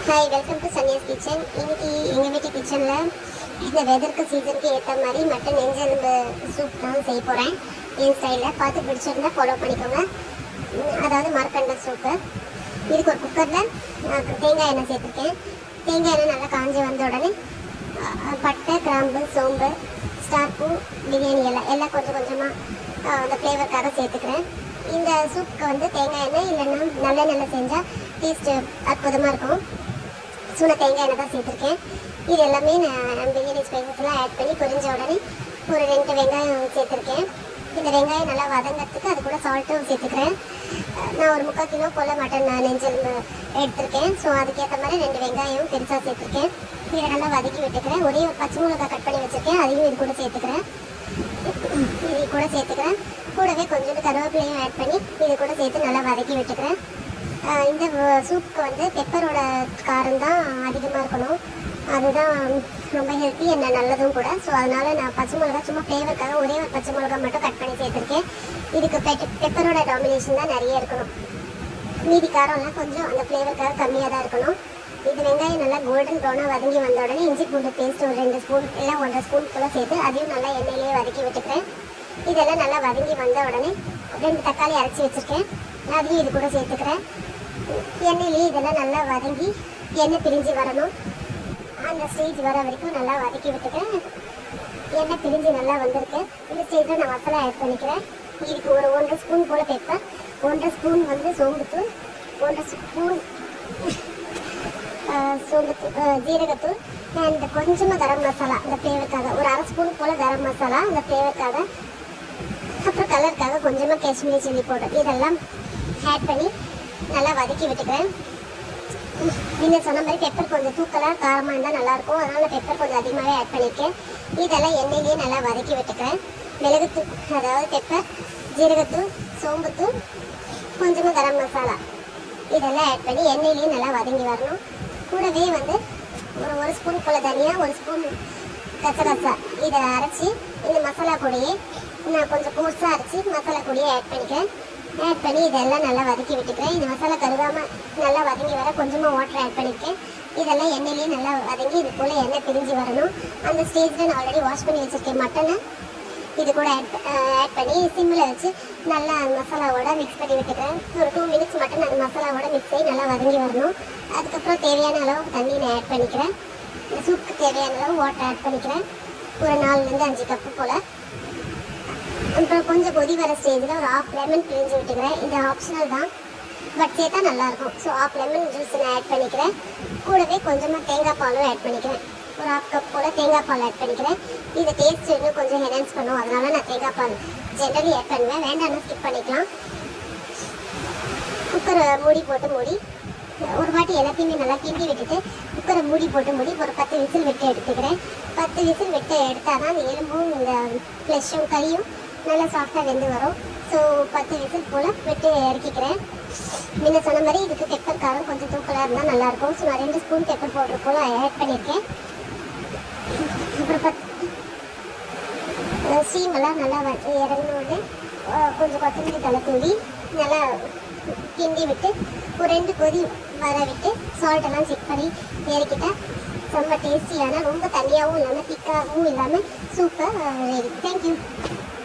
hi welcome to Sunniya's kitchen இன்னைக்கு எங்கள் வீட்டு கிச்சனில் இந்த வெதருக்கு சீசனுக்கு ஏற்ற மாதிரி மட்டன் நெஞ்செலும்பு சூப் தான் செய்ய போகிறேன் என் ஸ்டைலில் பார்த்து பிடிச்சிருந்தா ஃபாலோ பண்ணிக்கோங்க உம், அதாவது மரக்கண்ட சூப்பு இதுக்கு ஒரு குக்கரில் தேங்காய் எண்ணெய் சேர்த்துருக்கேன் தேங்காய் எண்ணெய் நல்லா காஞ்சி வந்த உடனே அஹ், பட்டை கிராம்பு சோம்பு ஸ்டார் பூ பிரியாணி எல்லாம் எல்லாம் கொஞ்சம் கொஞ்சமாக அந்த ஃப்ளேவருக்காக சேர்த்துக்கிறேன் இந்த சூப்புக்கு வந்து தேங்காய் எண்ணெய் இல்லைன்னா நல்லெண்ணெயில் செஞ்சால் டேஸ்ட்டு அற்புதமாக இருக்கும் சூட தேங்காய் எண்ணெய் தான் சேர்த்துருக்கேன் இது எல்லாமே நான் பிரியாணி ஸ்பைசஸ்லாம் ஆட் பண்ணி பொரிஞ்ச உடனே ஒரு ரெண்டு வெங்காயம் சேர்த்துருக்கேன் இந்த வெங்காயம் நல்லா வதங்கிறதுக்கு அது கூட சால்ட்டும் சேர்த்துக்கிறேன் அஹ் நான் ஒரு முக்கால் கிலோ போல் மட்டன் நான் நெஞ்செலும்பு எடுத்திருக்கேன் ஸோ அதுக்கேற்ற மாதிரி ரெண்டு வெங்காயம் பெருசாக சேர்த்துருக்கேன் இதை நல்லா வதக்கி விட்டுக்கிறேன் ஒரே ஒரு பச்சை மிளகாய் கட் பண்ணி வச்சுருக்கேன் அதையும் இது கூட சேர்த்துக்கிறேன் இது கூட சேர்த்துக்கிறேன் கூடவே கொஞ்சோண்டு கருவேப்பிலையும் ஆட் பண்ணி இது கூட சேர்த்து நல்லா வதக்கி விட்டுக்கிறேன் ஆஹ் இந்த சூப்புக்கு வந்து பெப்பரோட காரம் தான் அதிகமாக இருக்கணும் அதுதான் ரொம்ப ஹெல்த்தி என்ன நல்லதும் கூட ஸோ அதனால நான் பச்சை மிளகா சும்மா ஃப்ளேவருக்காக ஒரே ஒரு பச்சை மிளகா மட்டும் கட் பண்ணி சேர்த்துருக்கேன் இதுக்கு பெட் பெப்பரோட டாமினேஷன் தான் நிறைய இருக்கணும் மீதி காரம்லாம் கொஞ்சம் அந்த ஃப்ளேவருக்காக கம்மியாக தான் இருக்கணும் இது வெங்காயம் நல்லா கோல்டன் ப்ரௌனாக வதங்கி வந்த உடனே இஞ்சி பூண்டு பேஸ்ட் ஒரு ரெண்டு ஸ்பூன் இல்லை ஒன்றரை ஸ்பூன் போல் சேர்த்து அதையும் நல்லா எண்ணெயிலேயே வதக்கி விட்டுக்கிறேன் இதெல்லாம் நல்லா வதங்கி வந்த உடனே ரெண்டு தக்காளி அரைச்சி வச்சுருக்கேன் அதையும் இது கூட சேர்த்துக்கிறேன் எண்ணெயிலேயே இதெல்லாம் நல்லா வதங்கி எண்ணெய் பிரிஞ்சு வரணும் அந்த ஸ்டேஜ் வர வரைக்கும் நல்லா வதக்கி விட்டுக்கிறேன் எண்ணெய் பிரிஞ்சு நல்லா வந்திருக்கு இந்த ஸ்டேஜில் நான் மசாலா ஆட் பண்ணிக்கிறேன் இதுக்கு ஒரு ஒன்றரை ஸ்பூன் போல் பெப்பர் ஒன்றரை ஸ்பூன் வந்து சோம்புத்தூள் ஒன்றரை ஸ்பூன் சோம்புத்தூள் அஹ், ஜீரகத்தூள் அண்ட் கொஞ்சமாக கரம் மசாலா இந்த ஃப்ளேவருக்காக ஒரு அரை ஸ்பூன் போல் கரம் மசாலா இந்த ஃப்ளேவருக்காக அப்புறம் கலருக்காக கொஞ்சமாக காஷ்மீரி சில்லி பவுடர் இதெல்லாம் ஆட் பண்ணி நல்லா வதக்கி விட்டுக்கிறேன் நீங்கள் சொன்ன மாதிரி பெப்பர் கொஞ்சம் தூக்கலாக காரமாக இருந்தால் நல்லாயிருக்கும் அதனால் பெப்பர் கொஞ்சம் அதிகமாகவே ஆட் பண்ணியிருக்கேன் இதெல்லாம் எண்ணெயிலேயே நல்லா வதக்கி விட்டுக்கிறேன் மிளகுத்தூள் அதாவது பெப்பர் ஜீரகத்தூள் சோம்புத்தூள் கொஞ்சமாக கரம் மசாலா இதெல்லாம் ஆட் பண்ணி எண்ணெயிலேயே நல்லா வதங்கி வரணும் கூடவே வந்து ஒரு ஒரு ஸ்பூன் போல் தனியாக ஒரு ஸ்பூன் கசகசா இதை அரைச்சி இந்த மசாலா கூடயே நான் கொஞ்சம் கோர்ஸாக அரைச்சி மசாலா கூடயே ஆட் பண்ணிக்கிறேன் ஆட் பண்ணி இதெல்லாம் நல்லா வதக்கி விட்டுக்கிறேன் இந்த மசாலா கருகாமல் நல்லா வதங்கி வர கொஞ்சமாக வாட்டர் ஆட் பண்ணியிருக்கேன் இதெல்லாம் எண்ணெயிலேயே நல்லா வதங்கி இது போல் எண்ணெய் பிரிஞ்சு வரணும் அந்த ஸ்டேஜில் நான் ஆல்ரெடி வாஷ் பண்ணி வச்சுருக்கேன் மட்டனை இது கூட ஆட் ஆட் பண்ணி சிம்மில் வச்சு நல்லா மசாலாவோட மிக்ஸ் பண்ணி விட்டுக்கிறேன் ஒரு டூ மினிட்ஸ் மட்டும் அந்த மசாலாவோட மிக்ஸ் ஆகி நல்லா வதங்கி வரணும் அதுக்கப்புறம் தேவையான அளவு தண்ணி நான் ஆட் பண்ணிக்கிறேன் இந்த சூப்புக்கு தேவையான அளவு வாட்டர் ஆட் பண்ணிக்கிறேன் ஒரு நாலுலேருந்து அஞ்சு கப்பு போல் அப்புறம் கொஞ்சம் கொதி வர ஸ்டேஜில் ஒரு ஆஃப் லெமன் பிழிஞ்சு விட்டுக்கிறேன் இது ஆப்ஷனல் தான் பட் சேர்த்தா நல்லாயிருக்கும் ஸோ ஆஃப் லெமன் ஜூஸ் நான் ஆட் பண்ணிக்கிறேன் கூடவே கொஞ்சமாக தேங்காய் பாலும் ஆட் பண்ணிக்கிறேன் ஒரு ஹாஃப் கப் போல் தேங்காய் பால் ஆட் பண்ணிக்கிறேன் இது டேஸ்ட் இன்னும் கொஞ்சம் என்ஹான்ஸ் பண்ணும் அதனால நான் தேங்காய் பால் ஜென்ரலி ஆட் பண்ணுவேன் வேண்டாம்னா ஸ்கிப் பண்ணிக்கலாம் குக்கரை மூடி போட்டு மூடி ஒரு வாட்டி எல்லாத்தையுமே நல்லா கிண்டி விட்டுட்டு குக்கரை மூடி போட்டு மூடி ஒரு பத்து விசில் விட்டு எடுத்துக்கிறேன் பத்து விசில் விட்டு எடுத்தால் தான் அந்த எலும்பும் இந்த ஃப்ளெஷ்ஷும் கறியும் நல்லா சாஃப்டாக வெந்து வரும் ஸோ பத்து விசில் போல் விட்டு இறக்கிக்கிறேன் முன்ன சொன்ன மாதிரி இதுக்கு பெப்பர் காரம் கொஞ்சம் தூக்கலாக இருந்தால் நல்லாயிருக்கும் ஸோ நான் ரெண்டு ஸ்பூன் பெப்பர் பவுடர் போல் ஆட் பண்ணியிருக்கேன் அப்புறம் பத் ஸ்டீம் எல்லாம் நல்லா வ- இறங்கினோடனே அஹ், கொஞ்சம் கொத்தமல்லி தலை தூவி நல்லா கிண்டி விட்டு ஒரு ரெண்டு கொதி வர விட்டு சால்ட் எல்லாம் செக் பண்ணி இறக்கிட்டா ரொம்ப டேஸ்டியான ரொம்ப தண்ணியாகவும் இல்லாமல் திக்காகவும் இல்லாமல் சூப்பர் ரெடி தேங்க்யூ